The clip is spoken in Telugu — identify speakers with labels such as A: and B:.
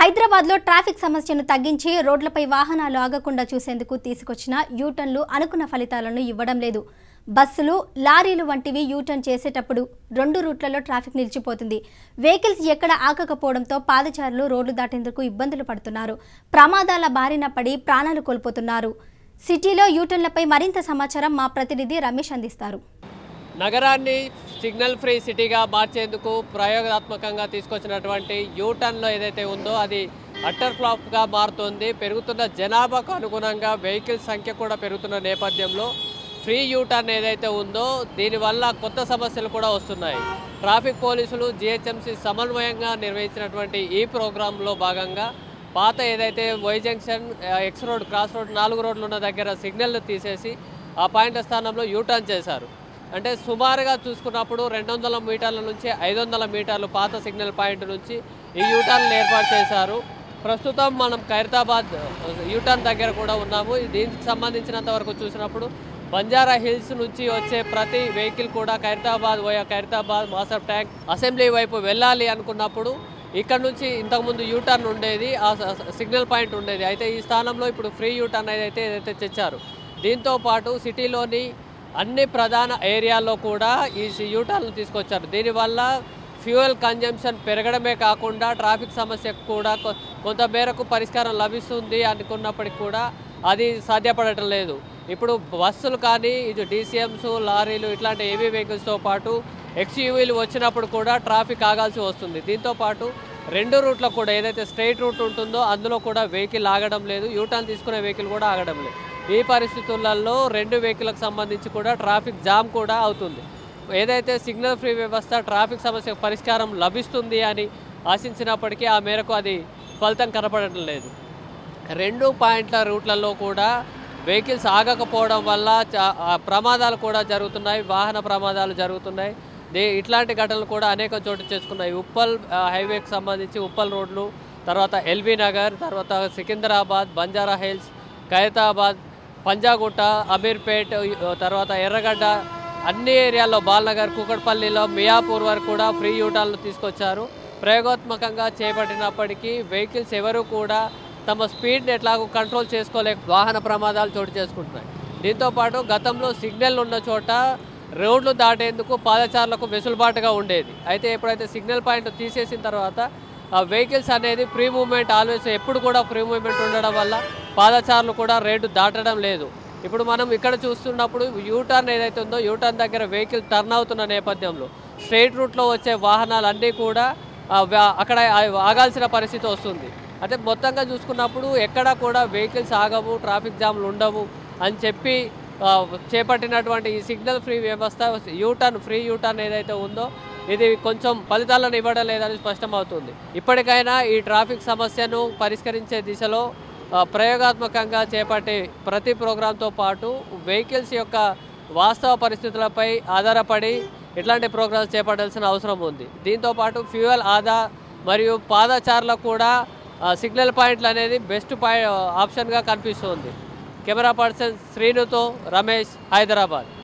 A: హైదరాబాద్లో ట్రాఫిక్ సమస్యను తగ్గించి రోడ్లపై వాహనాలు ఆగకుండా చూసేందుకు తీసుకొచ్చిన యూటర్న్లు అనుకున్న ఫలితాలను ఇవ్వడం లేదు బస్సులు లారీలు వంటివి యూటర్న్ చేసేటప్పుడు రెండు రూట్లలో ట్రాఫిక్ నిలిచిపోతుంది వెహికల్స్ ఎక్కడ ఆగకపోవడంతో పాదచారులు రోడ్లు దాటేందుకు ఇబ్బందులు పడుతున్నారు ప్రమాదాల బారిన పడి ప్రాణాలు కోల్పోతున్నారు సిటీలో యూటర్న్లపై మరింత సమాచారం మా ప్రతినిధి రమేష్ అందిస్తారు
B: నగరాన్ని సిగ్నల్ ఫ్రీ సిటీగా మార్చేందుకు ప్రయోగాత్మకంగా తీసుకొచ్చినటువంటి యూటర్న్లో ఏదైతే ఉందో అది అట్టర్ ఫ్లాప్గా మారుతుంది పెరుగుతున్న జనాభాకు అనుగుణంగా వెహికల్ సంఖ్య కూడా పెరుగుతున్న నేపథ్యంలో ఫ్రీ యూటర్న్ ఏదైతే ఉందో దీనివల్ల కొత్త సమస్యలు కూడా వస్తున్నాయి ట్రాఫిక్ పోలీసులు జిహెచ్ఎంసీ సమన్వయంగా నిర్వహించినటువంటి ఈ ప్రోగ్రాంలో భాగంగా పాత ఏదైతే వై జంక్షన్ ఆ, ఎక్స్ రోడ్ క్రాస్ రోడ్ నాలుగు రోడ్లు ఉన్న దగ్గర సిగ్నల్ తీసేసి ఆ పాయింట్ స్థానంలో యూటర్న్ చేశారు అంటే సుమారుగా చూసుకున్నప్పుడు రెండు వందల మీటర్ల నుంచి ఐదు వందల మీటర్లు పాత సిగ్నల్ పాయింట్ నుంచి ఈ యూటర్న్ ఏర్పాటు చేశారు ప్రస్తుతం మనం ఖైరతాబాద్ యూటర్న్ దగ్గర కూడా ఉన్నాము దీనికి సంబంధించినంత వరకు చూసినప్పుడు బంజారా హిల్స్ నుంచి వచ్చే ప్రతి వెహికల్ కూడా ఖైరతాబాద్ పోయా ఖైరతాబాద్ మాసఫ్ ట్యాంక్ అసెంబ్లీ వైపు వెళ్ళాలి అనుకున్నప్పుడు ఇక్కడ నుంచి ఇంతకుముందు యూటర్న్ ఉండేది ఆ స- స- సిగ్నల్ పాయింట్ ఉండేది అయితే ఈ స్థానంలో ఇప్పుడు ఫ్రీ యూటర్న్ అయితే ఏదైతే తెచ్చారు దీంతో పాటు సిటీలోని అన్ని ప్రధాన ఏరియాల్లో కూడా ఈ సి- యూటర్న్లు తీసుకొచ్చారు దీనివల్ల ఫ్యూయల్ కన్జంప్షన్ పెరగడమే కాకుండా ట్రాఫిక్ సమస్యకు కూడా కొ- కొంత మేరకు పరిష్కారం లభిస్తుంది అనుకున్నప్పటికీ కూడా అది సాధ్యపడటం లేదు ఇప్పుడు బస్సులు కానీ ఇది డీసీఎంస్ లారీలు ఇట్లాంటి ఏవీ వెహికల్స్తో పాటు ఎక్స్యూవీలు వచ్చినప్పుడు కూడా ట్రాఫిక్ ఆగాల్సి వస్తుంది దీంతో పాటు రెండు రూట్లో కూడా ఏదైతే స్ట్రైట్ రూట్ ఉంటుందో అందులో కూడా వెహికల్ ఆగడం లేదు యూటర్న్ తీసుకునే వెహికల్ కూడా ఆగడం లేదు ఈ పరిస్థితులలో రెండు వెహికల్కి సంబంధించి కూడా ట్రాఫిక్ జామ్ కూడా అవుతుంది ఏదైతే సిగ్నల్ ఫ్రీ వ్యవస్థ ట్రాఫిక్ సమస్యకు పరిష్కారం లభిస్తుంది అని ఆశించినప్పటికీ ఆ మేరకు అది ఫలితం కనపడటం లేదు రెండు పాయింట్ల రూట్లలో కూడా వెహికల్స్ ఆగకపోవడం వల్ల చా- ఆ ప్రమాదాలు కూడా జరుగుతున్నాయి వాహన ప్రమాదాలు జరుగుతున్నాయి దే ఇట్లాంటి ఘటనలు కూడా అనేక చోటు చేసుకున్నాయి ఉప్పల్ ఆ, హైవేకి సంబంధించి ఉప్పల్ రోడ్లు తర్వాత ఎల్బీ నగర్ తర్వాత సికింద్రాబాద్ బంజారా హిల్స్ ఖైరతాబాద్ పంజాగుట్ట అమీర్పేట్ ఆ, తర్వాత ఎర్రగడ్డ అన్ని ఏరియాల్లో బాల్నగర్ కూకట్పల్లిలో మియాపూర్ వరకు కూడా ఫ్రీ యూటాలను తీసుకొచ్చారు ప్రయోగాత్మకంగా చేపట్టినప్పటికీ వెహికల్స్ ఎవరు కూడా తమ స్పీడ్ని ఎట్లాగో కంట్రోల్ చేసుకోలేక వాహన ప్రమాదాలు చోటు చేసుకుంటున్నాయి దీంతో పాటు గతంలో సిగ్నల్ ఉన్న చోట రోడ్లు దాటేందుకు పాదచారులకు వెసులుబాటుగా ఉండేది అయితే ఎప్పుడైతే సిగ్నల్ పాయింట్ తీసేసిన తర్వాత ఆ వెహికల్స్ అనేది ఫ్రీ మూవ్మెంట్ ఆల్వేస్ ఎప్పుడు కూడా ఫ్రీ మూవ్మెంట్ ఉండడం వల్ల పాదచారులు కూడా రేటు దాటడం లేదు ఇప్పుడు మనం ఇక్కడ చూస్తున్నప్పుడు యూటర్న్ ఏదైతే ఉందో యూటర్న్ దగ్గర వెహికల్ టర్న్ అవుతున్న నేపథ్యంలో స్ట్రైట్ రూట్లో వచ్చే వాహనాలు అన్నీ కూడా ఆ, వా- అక్కడ ఆ- ఆగాల్సిన పరిస్థితి వస్తుంది అంటే మొత్తంగా చూసుకున్నప్పుడు ఎక్కడ కూడా వెహికల్స్ ఆగవు ట్రాఫిక్ జామ్లు ఉండవు అని చెప్పి ఆ, చేపట్టినటువంటి ఈ సిగ్నల్ ఫ్రీ వ్యవస్థ యూటర్న్ ఫ్రీ యూటర్న్ ఏదైతే ఉందో ఇది కొంచెం ఫలితాలను ఇవ్వడం లేదని స్పష్టమవుతుంది ఇప్పటికైనా ఈ ట్రాఫిక్ సమస్యను పరిష్కరించే దిశలో ఆ, ప్రయోగాత్మకంగా చేపట్టే ప్రతి ప్రోగ్రాంతో పాటు వెహికల్స్ యొక్క వాస్తవ పరిస్థితులపై ఆధారపడి ఇట్లాంటి ప్రోగ్రామ్స్ చేపట్టాల్సిన అవసరం ఉంది దీంతో పాటు ఫ్యూయల్ ఆదా మరియు పాదచారులకు కూడా ఆ, సిగ్నల్ పాయింట్లు అనేది బెస్ట్ పాయి ఆప్షన్గా కనిపిస్తుంది కెమెరా పర్సన్ శ్రీనుతో రమేష్ హైదరాబాద్